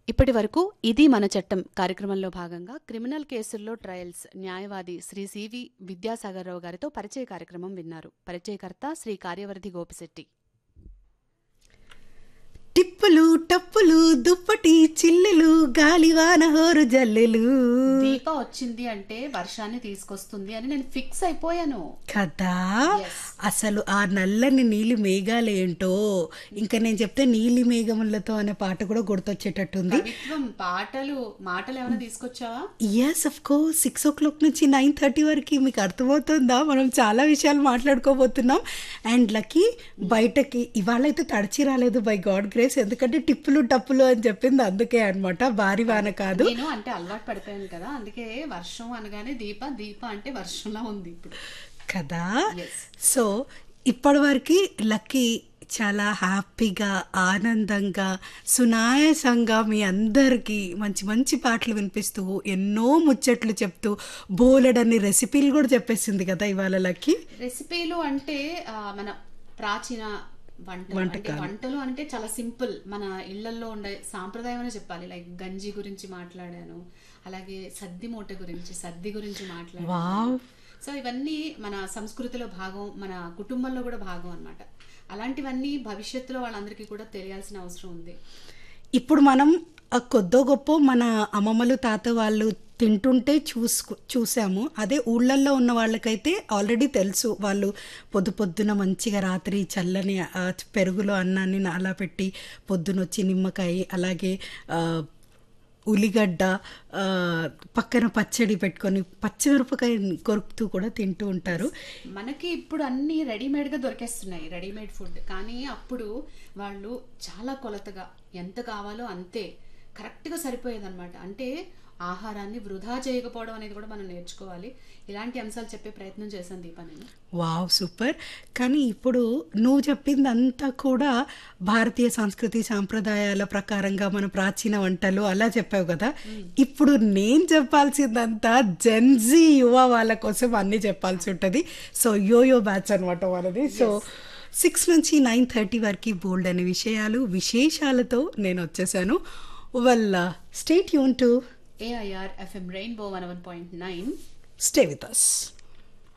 ఇప్పటి వరకు ఇది మన చట్టం కార్యక్రమంలో భాగంగా క్రిమినల్ కేసుల్లో ట్రయల్స్ న్యాయవాది శ్రీ సివి విద్యాసాగర్రావు గారితో పరిచయ కార్యక్రమం విన్నారు పరిచయకర్త శ్రీ కార్యవర్ధి గోపిశెట్టి టిప్పులు టప్పులు దుప్పటి చిల్లులు గాలివాన హోరు జల్లులు దీప వచ్చింది అంటే వర్షాన్ని తీసుకొస్తుంది అని నేను ఫిక్స్ అయిపోయాను కదా Yes. అసలు ఆ నల్లని నీలి మేఘాలేంటో ఇంకా నేను చెప్తే నీలి మేఘములతో అనే పాట కూడా గుర్తొచ్చేటట్టుంది కవిత్వం పాటలు మాటలు ఏమైనా తీసుకొచ్చావా yes of course six o'clock నుంచి నైన్ థర్టీ వరకు మీకు అర్థమవుతుందా మనం చాలా విషయాలు మాట్లాడుకోబోతున్నాం అండ్ లక్కీ బయటకి ఇవాళ అయితే తడిచి రాలేదు బై గాడ్ గ్రేస్ ఎందుకంటే టిప్పులు టప్పులు అని చెప్పింది అందుకే అన్నమాట భారీ వాన కాదు నేను అంటే అలవాటు పడిపోయాను కదా అందుకే వర్షం అనగానే దీప దీప అంటే వర్షంలా ఉంది ఇప్పుడు కదా Yes. సో ఇప్పటివరకు లక్కీ చాలా హ్యాపీగా ఆనందంగా సునాయాసంగా మీ అందరికీ మంచి మంచి పాటలు వినిపిస్తూ ఎన్నో ముచ్చట్లు చెప్తూ బోలెడన్ని రెసిపీలు కూడా చెప్పేసింది కదా ఇవాళ లక్కీ రెసిపీలు అంటే ఆ, మన ప్రాచీన వంటలు అంటే వంటలు అంటే చాలా సింపుల్ మన ఇళ్లలో ఉండే సాంప్రదాయం అనే చెప్పాలి లైక్ గంజి గురించి మాట్లాడాను అలాగే సద్ది మూట గురించి సద్ది గురించి మాట్లాడాను వావ్ సో ఇవన్నీ మన సంస్కృతిలో భాగం మన కుటుంబంలో కూడా భాగం అన్నమాట అలాంటివన్నీ భవిష్యత్తులో వాళ్ళందరికీ కూడా తెలియాల్సిన అవసరం ఉంది ఇప్పుడు మనం ఆ కొద్దో గొప్ప మన అమ్మమ్మలు తాత వాళ్ళు తింటుంటే చూసుకు చూసాము అదే ఊళ్ళల్లో ఉన్న వాళ్ళకైతే ఆల్రెడీ తెలుసు వాళ్ళు పొద్దు పొద్దున మంచిగా రాత్రి చల్లని ఆ, పెరుగులో అన్నాన్ని అలా పెట్టి పొద్దునొచ్చి నిమ్మకాయ అలాగే ఆ, ఉల్లిగడ్డ ఆ, పక్కన పచ్చడి పెట్టుకొని పచ్చిమిరపకాయ కొరుకుతూ కూడా తింటూ ఉంటారు మనకి ఇప్పుడు అన్ని రెడీమేడ్ గా దొరికేస్తున్నాయి రెడీమేడ్ ఫుడ్ కానీ అప్పుడు వాళ్ళు చాలా కొలతగా ఎంత కావాలో అంతే కరెక్ట్ గా సరిపోయేదన్నమాట అంటే ఆహారాన్ని వృధా చేయకపోవడం అనేది కూడా మనం నేర్చుకోవాలి ఇలాంటి అంశాలు చెప్పే ప్రయత్నం చేశాను దీపా నేను వావ్ సూపర్ కానీ ఇప్పుడు నువ్వు చెప్పిందంతా కూడా భారతీయ సంస్కృతి సాంప్రదాయాల ప్రకారంగా మన ప్రాచీన వంటలు అలా చెప్పావు కదా ఇప్పుడు నేను చెప్పాల్సిందంతా జెన్జీ యువ వాళ్ళ కోసం అన్నీ చెప్పాల్సి ఉంటుంది సో యోయో బ్యాచ్ అనమాట మనది సో సిక్స్ నుంచి నైన్ థర్టీ వరకు బోల్డ్ అనే విషయాలు విశేషాలతో నేను వచ్చేసాను వెల్ స్టేట్ యూన్ to AIR FM Rainbow one one point nine stay with us